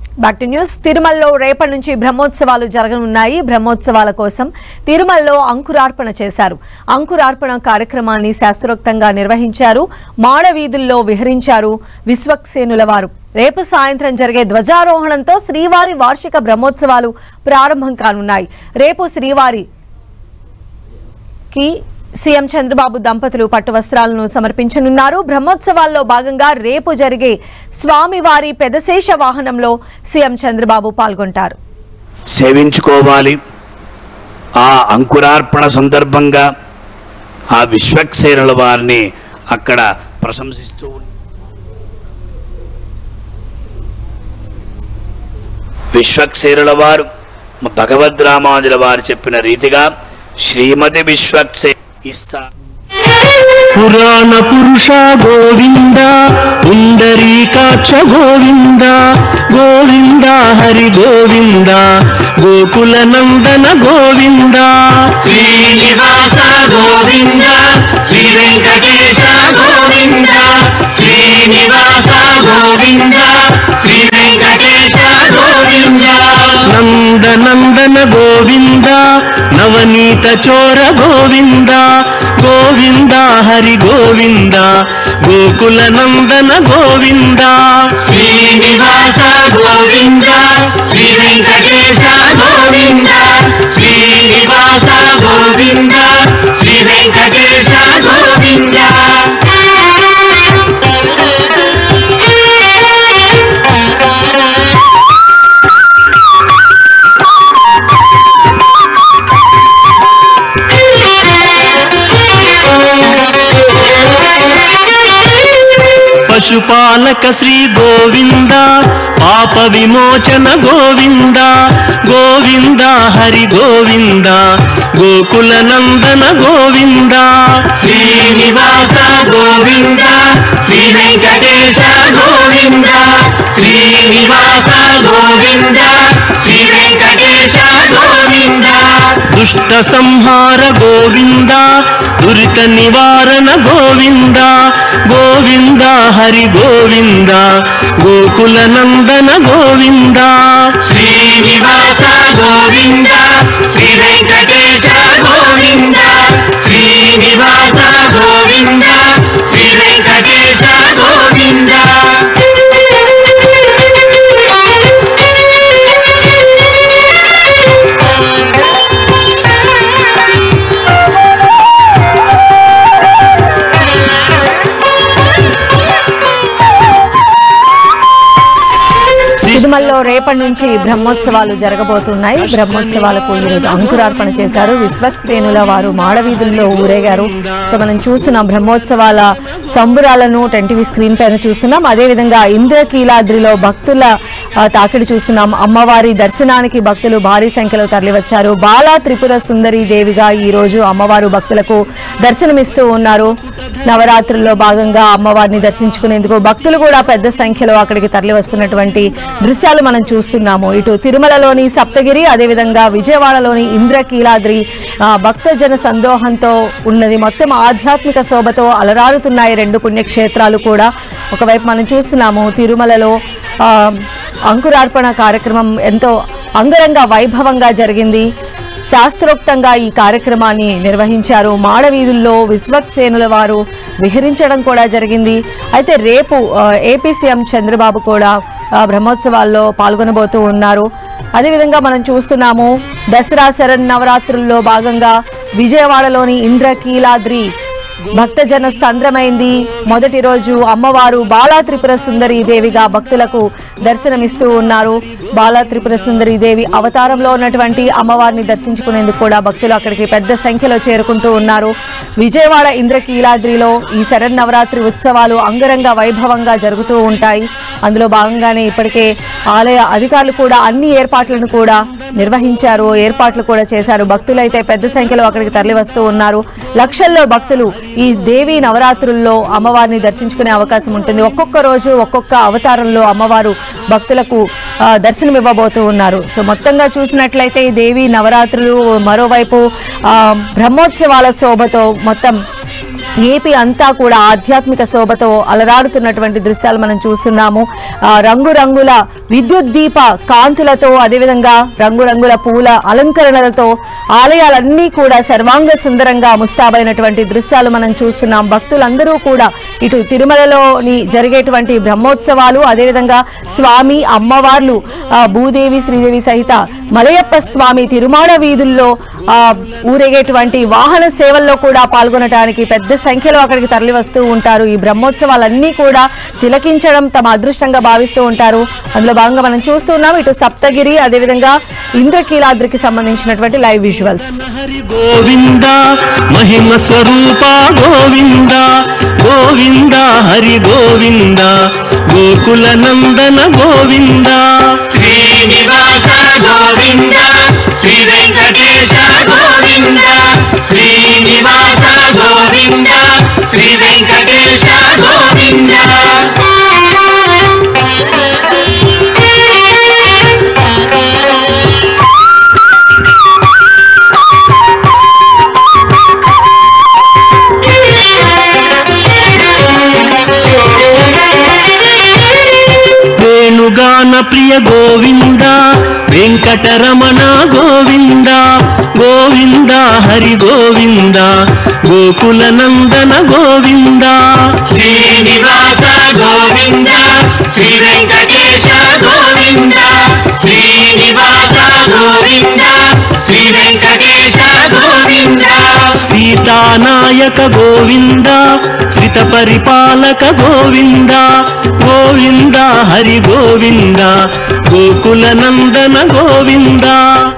Back to news తిరుమలలో రేపటి నుంచి బ్రహ్మోత్సవాలు జరగనున్నాయి బ్రహ్మోత్సవాల కోసం తిరుమలలో అంకురార్పణ చేశారు అంకురార్పణ కార్యక్రమాన్ని శాస్త్రోక్తంగా నిర్వహించారు మాడ వీధుల్లో విహరించారు విశ్వక్సేనుల వారు రేపు సాయంత్రం జరిగే ధ్వజారోహణంతో శ్రీవారి వార్షిక బ్రహ్మోత్సవాలు ప్రారంభం కానున్నాయి రేపు శ్రీవారి కి సీఎం చంద్రబాబు దంపతులు పట్టు వస్త్రాలను సమర్పించనున్నారు బ్రహ్మోత్సవాల్లో భాగంగా రేపు జరిగే స్వామివారి పెదశేష వాహనంలో సీఎం చంద్రబాబు పాల్గొంటారు సేవించుకోవాలి ఆ అంకురార్పణ సందర్భంగా ఆ విశ్వక్సేనుల వారిని అక్కడ ప్రశంసిస్తూ ఉన్నారు. విశ్వక్సేనుల వారు భగవద్ రామానుజుల వారు చెప్పిన రీతిగా శ్రీమతి విశ్వక్సే ఇస్తా పురాణ పురుష గోవింద పుండరీకాక్ష గోవింద గోవింద హరి గోవింద గోకుల నందన గోవింద శ్రీనివాస గోవింద శ్రీ వెంకటేశ గోవింద శ్రీనివాస గోవింద శ్రీ వెంకటేశ గోవింద నంద నందన గోవింద నవనీత చోర గోవింద గోవింద హరి గోవింద గోకుల నందన గోవింద శ్రీనివాస గోవింద శ్రీ వెంకటేశ గోవింద శ్రీనివాస గోవింద శ్రీ వెంకటేశ గోవింద పశుపాలక శ్రీ గోవింద పాప విమోచన గోవింద గోవింద హరి గోవింద గోకుల నందన గోవింద శ్రీనివాస గోవింద శ్రీ వెంకటేశ గోవింద శ్రీనివాస గోవింద శ్రీ వెంకటేశ గోవింద దుష్ట సంహార గోవింద దురిత నివారణ గోవింద గోవింద హరి గోవింద గోకుల నందన గోవింద శ్రీనివాస గోవింద శ్రీ వెంకటేశ గోవింద శ్రీనివాస గోవింద శ్రీ వెంకటేశ గోవింద తిరుమలలో రేపటి నుంచి బ్రహ్మోత్సవాలు జరగబోతున్నాయి బ్రహ్మోత్సవాలకు ఈరోజు అంకురార్పణ చేశారు విశ్వక్సేనుల వారు మాడవీధుల్లో ఊరేగారు సో మనం చూస్తున్నాం బ్రహ్మోత్సవాల సంబురాలను టెన్టీవీ స్క్రీన్ పైన చూస్తున్నాం అదేవిధంగా ఇంద్రకీలాద్రిలో భక్తుల ఆ, తాకిడి చూస్తున్నాం అమ్మవారి దర్శనానికి భక్తులు భారీ సంఖ్యలో తరలివచ్చారు బాలా త్రిపుర సుందరి దేవిగా ఈ రోజు అమ్మవారు భక్తులకు దర్శనమిస్తూ ఉన్నారు నవరాత్రుల్లో భాగంగా అమ్మవారిని దర్శించుకునేందుకు భక్తులు కూడా పెద్ద సంఖ్యలో అక్కడికి తరలి వస్తున్నటువంటి దృశ్యాలు మనం చూస్తున్నాము ఇటు తిరుమలలోని సప్తగిరి అదేవిధంగా విజయవాడలోని ఇంద్రకీలాద్రి ఆ, భక్తజన సందోహంతో ఉన్నది మొత్తం ఆధ్యాత్మిక శోభతో అలరారుతున్నాయి రెండు పుణ్యక్షేత్రాలు కూడా ఒకవైపు మనం చూస్తున్నాము తిరుమలలో ఆ, అంకురార్పణ కార్యక్రమం ఎంతో అంగరంగ వైభవంగా జరిగింది శాస్త్రోక్తంగా ఈ కార్యక్రమాన్ని నిర్వహించారు మాడవీధుల్లో విశ్వక్సేనుల వారు విహరించడం కూడా జరిగింది అయితే రేపు ఆ, ఏపీ సీఎం చంద్రబాబు కూడా ఆ, బ్రహ్మోత్సవాల్లో పాల్గొనబోతూ ఉన్నారు అదేవిధంగా మనం చూస్తున్నాము దసరా శరణ్ నవరాత్రుల్లో భాగంగా విజయవాడలోని ఇంద్రకీలాద్రి భక్తజన సంద్రమైంది మొదటి రోజు అమ్మవారు బాలా త్రిపుర సుందరి దేవిగా భక్తులకు దర్శనమిస్తూ ఉన్నారు బాలా త్రిపుర సుందరి దేవి అవతారంలో ఉన్నటువంటి అమ్మవారిని దర్శించుకునేందుకు కూడా భక్తులు అక్కడికి పెద్ద సంఖ్యలో చేరుకుంటూ ఉన్నారు విజయవాడ ఇంద్రకీలాద్రిలో ఈ శరన్నవరాత్రి ఉత్సవాలు అంగరంగ వైభవంగా జరుగుతూ ఉంటాయి అందులో భాగంగానే ఇప్పటికే ఆలయ అధికారులు కూడా అన్ని ఏర్పాట్లను కూడా నిర్వహించారు ఏర్పాట్లు కూడా చేశారు భక్తులైతే పెద్ద సంఖ్యలో అక్కడికి తరలి వస్తూ ఉన్నారు లక్షల్లో భక్తులు ఈ దేవి నవరాత్రుల్లో అమ్మవారిని దర్శించుకునే అవకాశం ఉంటుంది ఒక్కొక్క రోజు ఒక్కొక్క అవతారంలో అమ్మవారు భక్తులకు ఆ, దర్శనం ఇవ్వబోతూ ఉన్నారు సో మొత్తంగా చూసినట్లయితే ఈ దేవి నవరాత్రులు మరోవైపు ఆ, బ్రహ్మోత్సవాల శోభతో మొత్తం ఏపీ అంతా కూడా ఆధ్యాత్మిక శోభతో అలరాడుతున్నటువంటి దృశ్యాలు మనం చూస్తున్నాము ఆ, రంగురంగుల విద్యుత్ దీప కాంతులతో అదేవిధంగా రంగురంగుల పూల అలంకరణలతో ఆలయాలన్నీ కూడా సర్వాంగ సుందరంగా ముస్తాబైనటువంటి దృశ్యాలు మనం చూస్తున్నాం భక్తులందరూ కూడా ఇటు తిరుమలలోని జరిగేటువంటి బ్రహ్మోత్సవాలు అదేవిధంగా స్వామి అమ్మవార్లు ఆ, భూదేవి శ్రీదేవి సహిత మలయప్ప స్వామి తిరుమాడ వీధుల్లో ఆ, ఊరేగేటువంటి వాహన సేవల్లో కూడా పాల్గొనడానికి పెద్ద సంఖ్యలో అక్కడికి తరలి వస్తూ ఉంటారు ఈ బ్రహ్మోత్సవాలన్నీ కూడా తిలకించడం తమ అదృష్టంగా భావిస్తూ ఉంటారు అందులో భాగంగా మనం చూస్తున్నాం ఇటు సప్తగిరి అదేవిధంగా ఇంద్రకీలాద్రికి సంబంధించినటువంటి లైవ్ విజువల్స్ హరి గోవింద మహిమ స్వరూప గోవింద గోవింద హరి గోవింద గోకుల నందన గోవింద శ్రీనివాస గోవింద శ్రీ వెంకటేశ గోవింద శ్రీనివాస గోవింద శ్రీ వెంకటేశ గోవింద వేణుగాన ప్రియ గోవింద వెంకటరమణ గోవింద గోవింద హరి గోవింద గోకుల నందన గోవింద శ్రీనివాస గోవింద శ్రీ వెంకటేశ గోవింద శ్రీనివాస గోవింద శ్రీ వెంకటేశ గోవింద సీతానాయక గోవింద శ్రిత పరిపాలక గోవింద గోవింద హరి గోవింద గోకుల నందన గోవింద